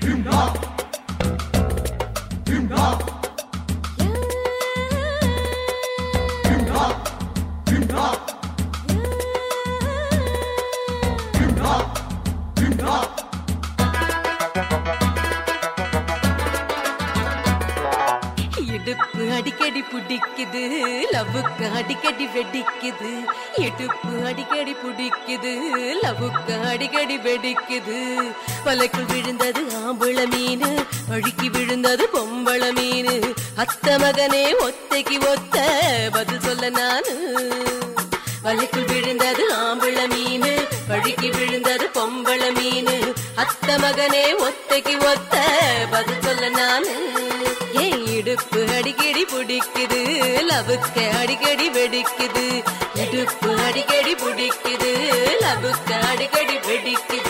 இடுப்பு அடிக்கடி பிடிக்குது லவ்வுக்கு அடிக்கடி வெடிக்குது இடுப்பு அடிக்கடி பிடிக்குது லவ்வுக்கு அடிக்கடி வெடிக்குது வலைக்குள் விழுந்தது ஆம்பள மீன் வழுக்கி விழுந்தது பொம்பள மீன் அத்த மகனே ஒத்தைக்கு ஒத்த பதில் சொல்ல நானு வலைக்குள் விழுந்தது ஆம்பள மீன் வழுக்கி விழுந்தது பொம்பள மீன் அத்த மகனே ஒத்தைக்கு ஒத்த பதில் சொல்ல நானு என் இடுப்பு அடிக்கடி பிடிக்குது லவுக்க அடிக்கடி வெடிக்குது இடுப்பு அடிக்கடி பிடிக்குது லவுக்க அடிக்கடி வெடிக்குது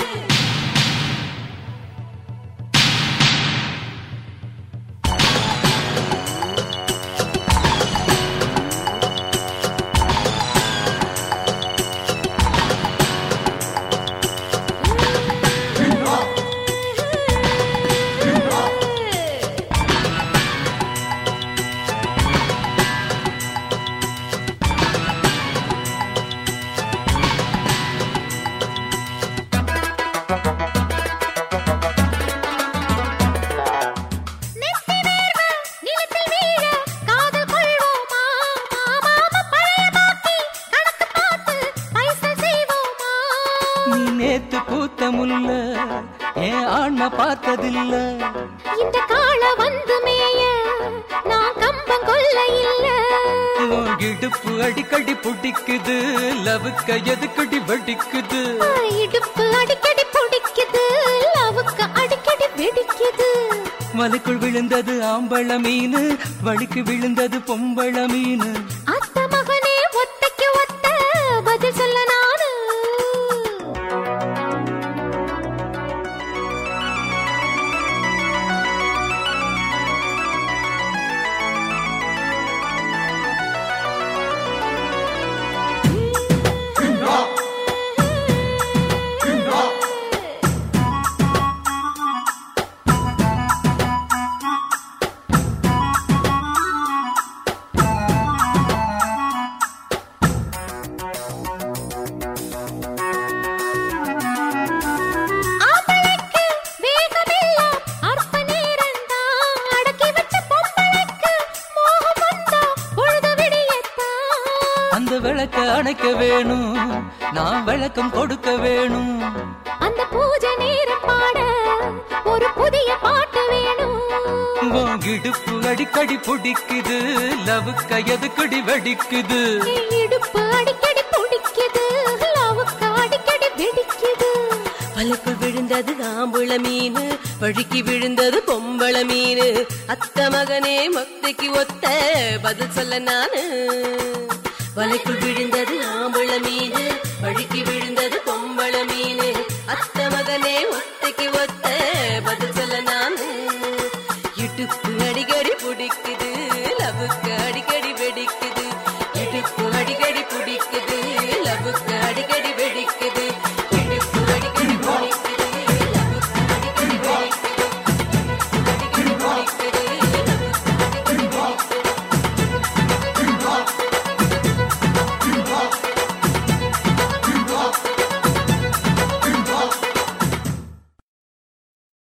நெத்தி வேர்வை நிலத்தில் வீழ காதல் கொள்வோமா மாமா பழைய பாக்கி கணக்கு பார்த்து பைசல் செய்வோமா நீ நேத்து பூத்த முல்ல என் ஆன்ம பார்த்ததில்ல இந்த கால வந்து மேய நான் கம்பம் கொல்ல இல்ல உன் இடுப்பு அடிக்கடி பிடிக்குது லவுக்க எதுக்கடி வெடிக்குது இடுப்பு அடிக்கடி பிடிக்குது லவுக்கு அடிக்கடி வெடிக்குது மலைக்குள் விழுந்தது ஆம்பள மீன் வழிக்கு விழுந்தது பொம்பள மீன் அத்த மகனே ஒத்தைக்கு ஒத்த பதில் சொல்ல நானு ஆம்பளைக்கு வேகமெல்லாம் அற்ப நேரம்தான். அடக்கி வச்ச பொம்பளைக்கு மோகம் வந்தா பொழுது விடியத்தான். அந்த விளக்க அணைக்க வேணும் நான் விளக்கம் கொடுக்க வேணும் அந்த பூஜை நேரம் பாட ஒரு புதிய பாட்டு வேணும் உன் இடுப்பு அடிக்கடி பிடிக்குது லவுக்க எதுக்கடி வெடிக்குது என் இடுப்பு அடிக்கடி பிடிக்குது லவுக்கு அடிக்கடி வெடிக்குது வலைக்குள் விழுந்தது ஆம்புள மீன் வழுக்கி விழுந்தது பொம்பள மீன் அத்த மகனே மொத்தைக்கு ஒத்த பதில் சொல்ல நானு வலைக்குள் விழுந்தது ஆம்புள மீன் வழுக்கி விழுந்தது பொம்பள மீன் அத்த மகனே ஒத்த